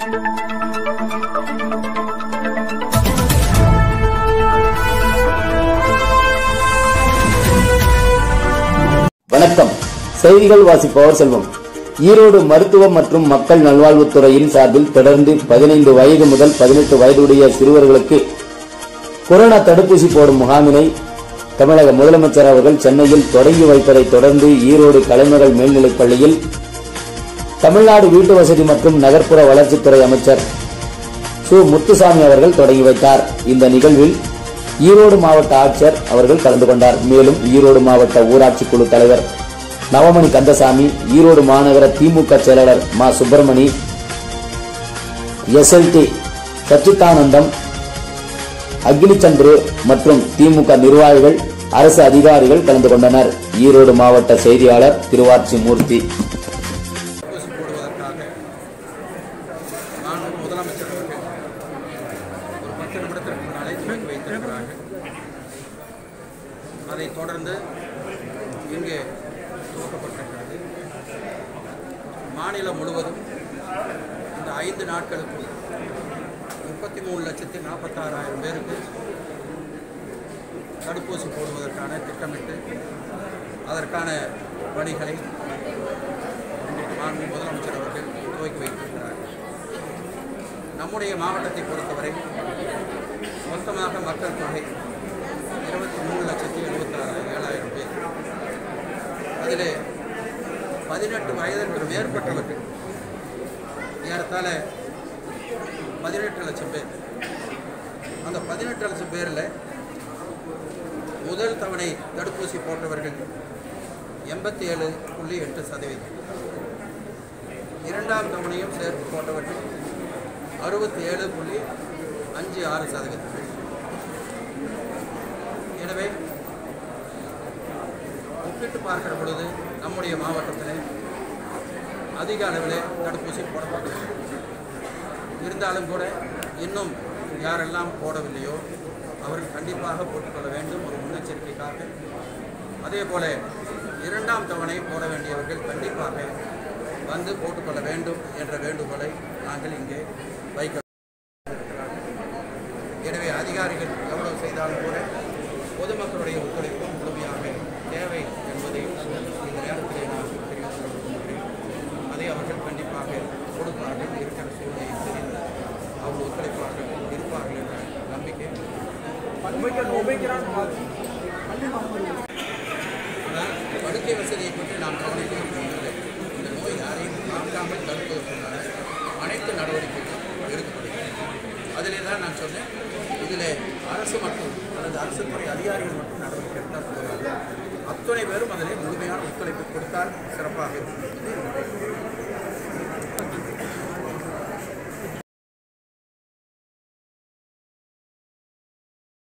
வணக்கம் செய்திகள் வாசிப்பவர் செல்வம் ஈரோடு மருத்துவம் மற்றும் மக்கள் நல்வாழ்வுத்துறையின் சார்பில் தொடர்ந்து பதினைந்து வயது முதல் பதினெட்டு வயதுடைய சிறுவர்களுக்கு கொரோனா தடுப்பூசி போடும் முகாமினை தமிழக முதலமைச்சர் அவர்கள் சென்னையில் தொடங்கி வைப்பதைத் தொடர்ந்து ஈரோடு கலைமகள் மேல்நிலைப் பள்ளியில் தமிழ்நாடு வீட்டு வசதி மற்றும் நகர்ப்புற வளர்ச்சித்துறை அமைச்சர் சு முத்துசாமி அவர்கள் தொடங்கி வைத்தார் இந்த நிகழ்வில் ஈரோடு மாவட்ட ஆட்சியர் அவர்கள் கலந்து கொண்டார் மேலும் ஈரோடு மாவட்ட ஊராட்சி குழு தலைவர் நவமணி கந்தசாமி ஈரோடு மாநகர திமுக செயலாளர் மா சுப்பிரமணி எஸ்எல்டி சச்சிதானந்தம் அக்னிச்சந்திரு மற்றும் திமுக நிர்வாகிகள் அரசு அதிகாரிகள் கலந்து கொண்டனர் ஈரோடு மாவட்ட செய்தியாளர் திருவாச்சி மூர்த்தி தடுப்பூசி போடுவதற்காக மாண்பு முதலமைச்சர் அவர்கள் ஒரு பத்து நிமிடத்திற்கு முன்னாலே துவக்கி வைத்திருக்கிறார்கள் அதைத் தொடர்ந்து இங்கே துவக்கப்பட்டிருக்கிறது மாநிலம் முழுவதும் இந்த ஐந்து நாட்களுக்குள் முப்பத்தி மூணு லட்சத்தி நாற்பத்தாறாயிரம் பேருக்கு தடுப்பூசி போடுவதற்கான திட்டமிட்டு அதற்கான பணிகளை மாண்பு முதலமைச்சர் அவர்கள் துவக்கி வைத்திருக்கிறார் நம்முடைய மாவட்டத்தை பொறுத்தவரை மொத்தமாக மக்கள் தொகை இருபத்தி மூணு லட்சத்தி எழுபத்தாறு ஏழாயிரம் பேர் அதில் பதினெட்டு வயதிற்கு மேற்பட்டவர்கள் ஏறத்தாழ பதினெட்டு லட்சம் பேர் அந்த பதினெட்டு லட்சம் பேரில் முதல் தவணை தடுப்பூசி போட்டவர்கள் எண்பத்தி ஏழு புள்ளி எட்டு சதவீதம் இரண்டாம் தவணையும் சேர்த்து போட்டவர்கள் அறுபத்தி ஏழு புள்ளி அஞ்சு ஆறு சதவீதம் எனவே ஒப்பிட்டு பார்க்கிற பொழுது நம்முடைய மாவட்டத்தில் அதிக அளவில் தடுப்பூசி போடப்பட்டது இருந்தாலும் கூட இன்னும் யாரெல்லாம் போடவில்லையோ அவர்கள் கண்டிப்பாக போட்டுக்கொள்ள வேண்டும் ஒரு முன்னெச்சரிக்கைக்காக அதே போல இரண்டாம் தவணை போட வேண்டியவர்கள் கண்டிப்பாக வந்து போட்டுக்கொள்ள வேண்டும் என்ற வேண்டுகோளை நாங்கள் இங்கே வைக்க எனவே அதிகாரிகள் எவ்வளவு செய்தாலும் கூட பொதுமக்களுடைய ஒத்துழைப்பு முழுமையாக தேவை என்பதை இந்த நேரத்திலே நான் தெரிவித்துக் கொள்கின்றேன் அதை அவர்கள் கண்டிப்பாக கொடுப்பார்கள் இருக்கிற சூழ்நிலையை தெரிந்து அவர்கள் ஒத்துழைப்பார்கள் இருப்பார்கள் என்ற நம்பிக்கை ஆனால் படுக்கை வசதியை பற்றி நாம் கவனிக்க இல்லை இந்த நோய் யாரையும் தாக்காமல் தடுப்பதற்கான அனைத்து நடவடிக்கைகளும் எடுக்கப்படுகிறது அதிலே தான் நான் சொன்னேன் இதில் அரசு மட்டும் அல்லது அரசு துறை அதிகாரிகள் மட்டும் நடவடிக்கை எடுத்தால் போதாது அத்துணை பேரும் அதில் முழுமையான ஒத்துழைப்பு கொடுத்தால் சிறப்பாக இருக்கும் என்பது என்னுடைய